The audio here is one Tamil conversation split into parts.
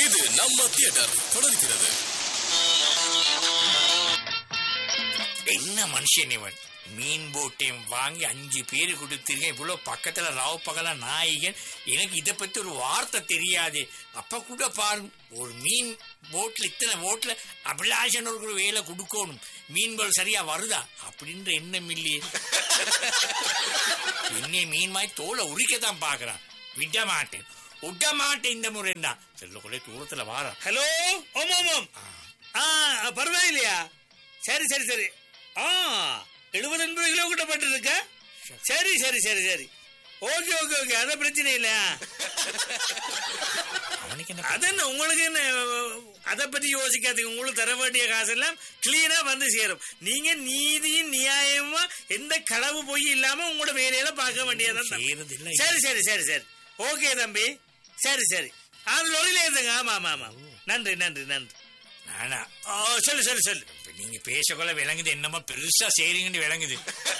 இது நம்ம தியேட்டர் தொடர்கிறது என்ன மனுஷன் இவன் மீன் போட்டையும் வாங்கி அஞ்சு பேரு கொடுத்திருக்கேன் இவ்வளவு பக்கத்துல ராவ் பகலா நாயகன் எனக்கு இதை பத்தி ஒரு வார்த்தை தெரியாது அப்ப கூட பாரு ஒரு மீன் போட்ல இத்தனை போட்ல அபிலாஷன் ஒரு வேலை கொடுக்கணும் மீன்கள் சரியா வருதா அப்படின்ற எண்ணம் இல்லையே என்னை மீன் மாதிரி தோலை உரிக்கத்தான் பாக்குறான் விட மாட்டேன் விட மாட்டேன் இந்த முறை தான் செல்லக்குள்ளே தூரத்துல வாரா ஹலோ ஓம் ஓம் ஓம் ஆ பரவாயில்லையா சரி சரி சரி ஆ எழுபது எண்பது கிலோ கிட்ட பட்டு இருக்க சரி சரி சரி சரி ஓகே ஓகே ஓகே அத பிரச்சனை இல்ல அவனுக்கு என்ன அது என்ன உங்களுக்கு என்ன அதை பத்தி யோசிக்காதீங்க உங்களுக்கு தர வேண்டிய காசெல்லாம் கிளீனா வந்து சேரும் நீங்க நீதியும் நியாயமா எந்த களவு பொய் இல்லாம உங்களோட வேலையில பார்க்க வேண்டியதான் செய்யறது இல்ல சரி சரி சரி சரி ஓகே தம்பி சரி சரி ஆ லொரியில ஏத்துங்க ஆமா ஆமா ஆமா நன்றி நன்றி நன்றி நானா ஓ சொல்லு சொல்லு சொல்லு இப்ப நீங்க பேசக்குள்ள விளங்குது என்னமோ பெருசா செய்றீங்கன்னு விளங்குது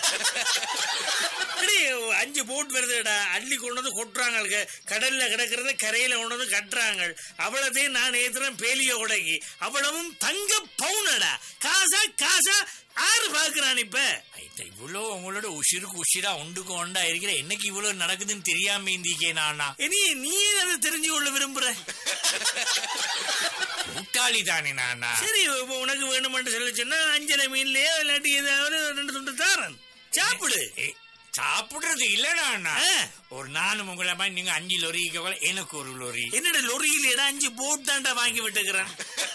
அடி, அஞ்சு போட் வருதுடா அள்ளி கொண்டு வந்து கொட்டுறாங்க கடல்ல கிடக்கிறத கரையில கொண்டு வந்து கட்டுறாங்க அவ்வளத்தையும் நான் ஏத்துறேன் பேலிய உடைக்கி அவ்வளவும் தங்க பவுனடா காசா காசா ஆறு பாக்குறான் இப்ப ஐத்த, இவ்வளோ உங்களோட உசிருக்கு உசிரா ஒண்டுக்கு ஒண்டா இருக்கிற என்னைக்கு இவ்வளவு நடக்குதுன்னு தெரியாம இந்திக்கே நானா இனி நீ அதை தெரிஞ்சு கொள்ள விரும்புற முட்டாளி தானே நானா சரி இப்ப உனக்கு வேணுமென்று சொல்லி சொன்னா அஞ்சரை மீன்லயோ இல்லாட்டி ஏதாவது ரெண்டு துண்டு தாரன் சாப்பிடு ஏய், சாப்பிடுறது இல்ல நானா ஆ. ஒரு நானும் உங்களை மாதிரி நீங்க அஞ்சு லொரி கூட எனக்கு ஒரு லொரி என்னடா லொரியில் இடம் அஞ்சு போட் தாண்டா வாங்கி விட்டுக்கிறேன்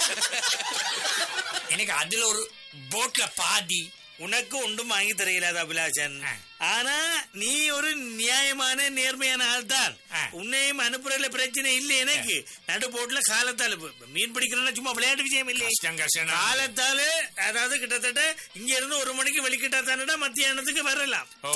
எனக்கு அதுல ஒரு போட்ல பாதி உனக்கு ஒன்றும் வாங்கி தரையிலாத அபிலாஷன் ஆ. ஆனா நீ ஒரு நியாயமான நேர்மையான ஆள் தான் ஆ. உன்னையும் அனுப்புறதுல பிரச்சனை இல்லை எனக்கு நடு போட்டுல காலத்தால இப்ப மீன் பிடிக்கிறேன்னா சும்மா விளையாட்டு விஷயம் இல்லை கஷ்டம் கஷ்டம் காலத்தால அதாவது கிட்டத்தட்ட இங்க இருந்து ஒரு மணிக்கு வெளிக்கிட்டா தானடா மத்தியானத்துக்கு வரலாம் ஓ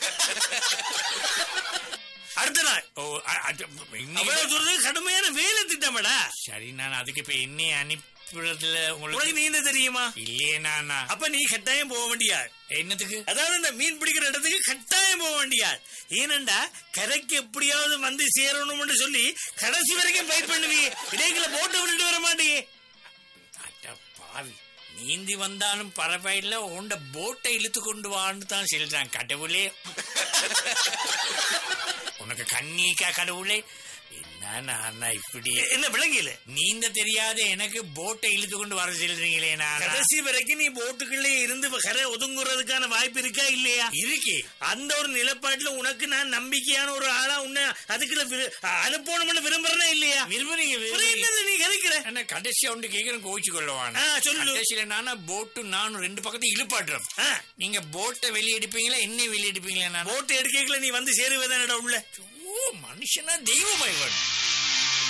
அடுத்த நாள் ஓ அ- அது இன்னைக்கு- அவ்வளவு தூரத்துக்கு கடுமையான வேலை திட்டமாடா சரி நான் அதுக்கு இப்ப என்னைய அனுப்புறதுல உனக்கு உங்களுக்கு நீந்த தெரியுமா இல்லையே நானா அப்ப நீ கட்டாயம் போக வேண்டியாள் என்னத்துக்கு அதாவது இந்த மீன் பிடிக்கிற இடத்துக்கு கட்டாயம் போக வேண்டியாள் ஏனண்டா கரைக்கு எப்படியாவது வந்து சேரணும்னு சொல்லி கடைசி வரைக்கும் ஃபைட் பண்ணுவீங்க இடையில போட்டு விட்டுட்டு வர மாட்டீங்க அட பாவி நீந்தி வந்தாலும் பரவாயில்ல உண்ட போட்டை இழுத்து கொண்டு வான்னு தான் சொல்றான் கடவுளே உனக்கு கண்ணீக்கா கடவுளே என்ன நானா இப்படி எ- என்ன விளங்கில நீந்த தெரியாத எனக்கு போட்டை இழுத்து கொண்டு வர சொல்றீங்களே நான் கடைசி வரைக்கும் நீ போட்டுக்குள்ளே இருந்து கரை ஒதுங்குறதுக்கான வாய்ப்பு இருக்கா இல்லையா இருக்கு அந்த ஒரு நிலப்பாட்டுல உனக்கு நான் நம்பிக்கையான ஒரு ஆளா உன்னை அதுக்குள்ள விரு- அனுப்பணும்னு விரும்புறேனா இல்லையா விரும்புறீங்க அப்புறம் விரும்புறீங்க என்னது நீ கதைக்கிற ஆனா கடைசியா ஒன்று கேட்கிறேன் கோச்சு கொள்ளவான ஆ, சொல்லு. கடைசியில நானா போட்டும் நானும் ரெண்டு பக்கத்தையும் இழுப்பாடுறோம் ஆ, நீங்க போட்டை வெளியெடுப்பீங்களா என்ன வெளியெடுப்பீங்களா நான் போட்டு எடுக்கல நீ வந்து சேருவதானடா உள்ள ஓ மனுஷனா தெய்வம் இவன்